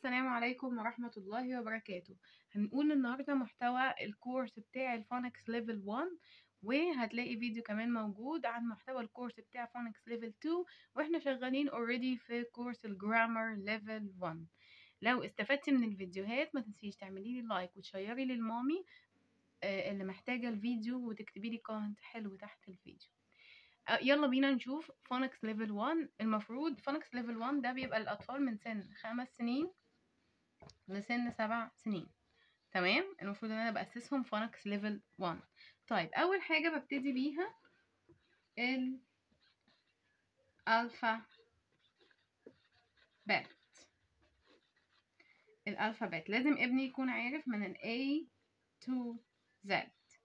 السلام عليكم ورحمة الله وبركاته هنقول النهاردة محتوى الكورس بتاع الفونكس ليفل 1 وهتلاقي فيديو كمان موجود عن محتوى الكورس بتاع فونكس ليفل 2 واحنا شغالين اوريدي في كورس الجرامر ليفل 1 لو استفدتي من الفيديوهات ما تنسيش تعملي لي لايك وتشيري للمامي آه، اللي محتاجة الفيديو وتكتبي لي كومنت حلو تحت الفيديو آه، يلا بينا نشوف فونكس ليفل 1 المفروض فونكس ليفل 1 ده بيبقى الأطفال من سن خمس سنين لسن سبع سنين تمام المفروض ان انا بأسسهم فونكس ليفل 1 طيب اول حاجة ببتدي بيها الألفا بات الألفابت لازم ابني يكون عارف من ال A to Z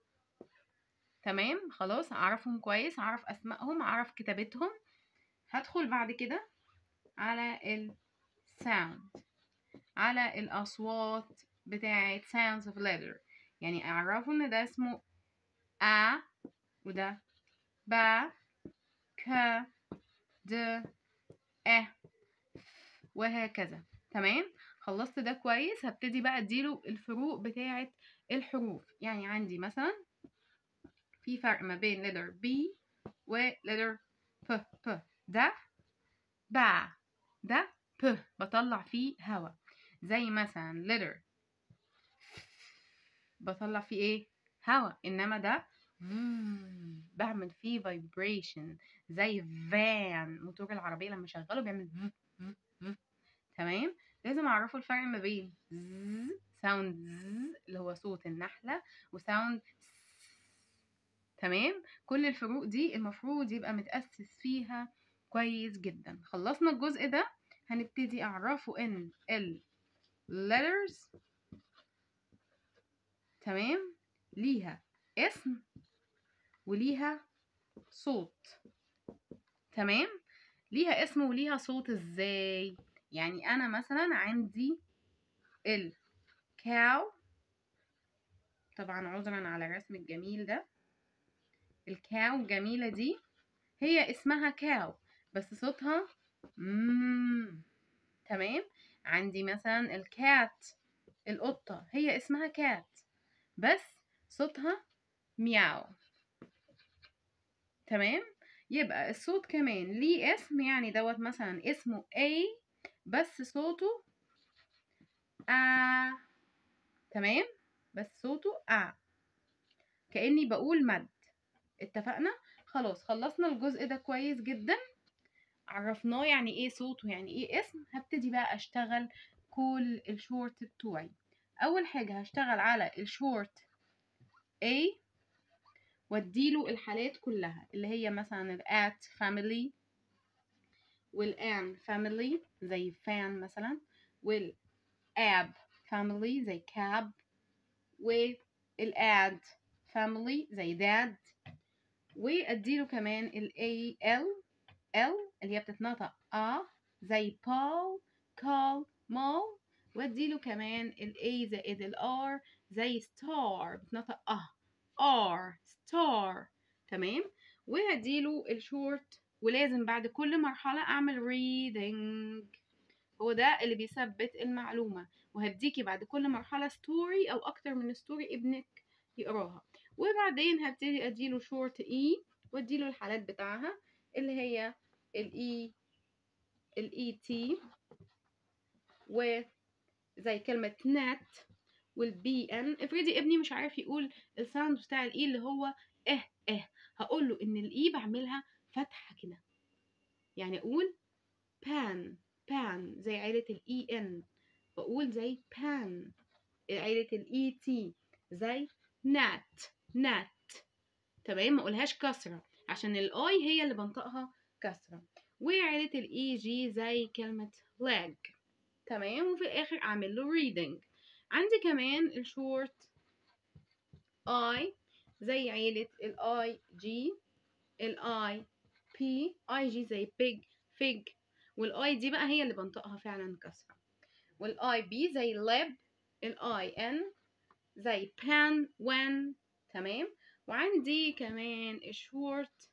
تمام خلاص اعرفهم كويس اعرف اسمائهم اعرف كتابتهم هدخل بعد كده على ال sound على الاصوات بتاعه sounds of letter يعني اعرفوا ان ده اسمه a وده با ك د ا وهكذا تمام خلصت ده كويس هبتدي بقى اديله الفروق بتاعه الحروف يعني عندي مثلا في فرق ما بين letter B و letter P P ده با ده P بطلع فيه هوا زي مثلا letter بطلع فيه ايه هوا انما ده بعمل فيه vibration زي فان موتور العربية لما شغله بيعمل تمام لازم اعرفوا الفرق ما بين ساوند اللي هو صوت النحلة وساوند تمام كل الفروق دي المفروض يبقى متأسس فيها كويس جدا خلصنا الجزء ده هنبتدي اعرفه ان ال letters تمام ليها اسم وليها صوت تمام ليها اسم وليها صوت ازاي يعني انا مثلا عندي الكاو طبعا عذرا على الرسم الجميل ده الكاو الجميلة دي هي اسمها كاو بس صوتها مم. تمام عندي مثلا الكات القطة هي اسمها كات بس صوتها مياو تمام يبقى الصوت كمان ليه اسم يعني دوت مثلا اسمه A بس صوته آ تمام بس صوته آ كأني بقول مد اتفقنا خلاص خلصنا الجزء ده كويس جدا عرفناه يعني ايه صوته يعني ايه اسم هبتدي بقى اشتغل كل الشورت بتوعي اول حاجة هشتغل على الشورت A واديله الحالات كلها اللي هي مثلا الات family والان family زي fan مثلا والاب family زي cab والاد family زي dad واديله كمان ال A L L اللي هي بتتنطق A زي Paul call mall واديله كمان ال A زائد ال R زي star بتنطق أه R star تمام وهديله الشورت ولازم بعد كل مرحلة أعمل reading هو ده اللي بيثبت المعلومة وهديكي بعد كل مرحلة ستوري أو أكتر من ستوري ابنك يقراها وبعدين هبتدي اديله شورت اي واديله الحالات بتاعها اللي هي الاي الاي تي وزي كلمة نت والبي ان افرضي ابني مش عارف يقول الساوند بتاع الاي اللي هو اه اه هقول له ان الاي بعملها فتحة كده يعني اقول بان بان زي عيلة الاي ان بقول زي بان عيلة الاي تي زي نات نات تمام ما اقولهاش كسرة عشان الاي هي اللي بنطقها كسرة وعيلة الاي جي زي كلمة leg تمام وفي الاخر اعمل له reading عندي كمان الشورت اي زي عيلة الاي جي الاي بي اي جي زي big fig والاي دي بقى هي اللي بنطقها فعلا كسرة والاي بي زي lib الاي ان زي pen when تمام وعندي كمان الشورت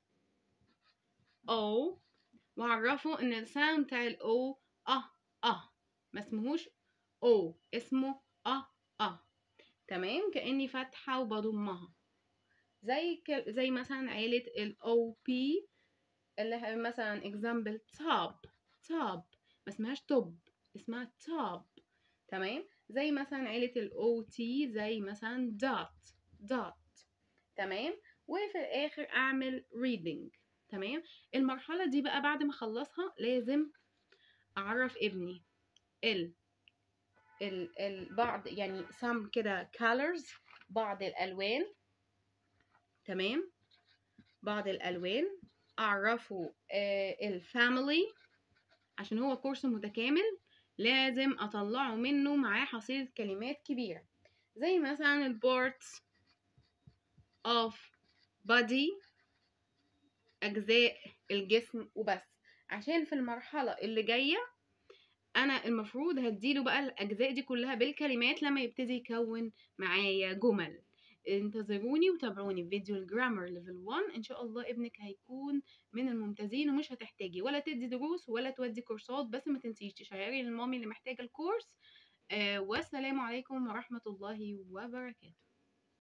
او وعرفوا ان الساوند بتاع الاو اه اه ما اسمهوش او اسمه اه اه تمام كاني فاتحه وبضمها زي ك... زي مثلا عيله الاو بي اللي هي مثلا example top top ما اسمهاش توب اسمها top تمام زي مثلا عيلة ال OT زي مثلا dot dot تمام وفي الآخر أعمل reading تمام المرحلة دي بقى بعد ما أخلصها لازم أعرف ابني ال ال ال بعض يعني some كده colors بعض الألوان تمام بعض الألوان أعرفه آه الفاميلي عشان هو كورس متكامل لازم أطلعه منه معاه حصيلة كلمات كبيرة زي مثلا ال parts of body أجزاء الجسم وبس عشان في المرحلة اللي جاية أنا المفروض هديله بقى الأجزاء دي كلها بالكلمات لما يبتدي يكون معايا جمل انتظروني وتابعوني في فيديو الجرامر ليفل 1 ان شاء الله ابنك هيكون من الممتازين ومش هتحتاجي ولا تدي دروس ولا تودي كورسات بس ما تنسيش تشيري للمامي اللي محتاجه الكورس آه والسلام عليكم ورحمه الله وبركاته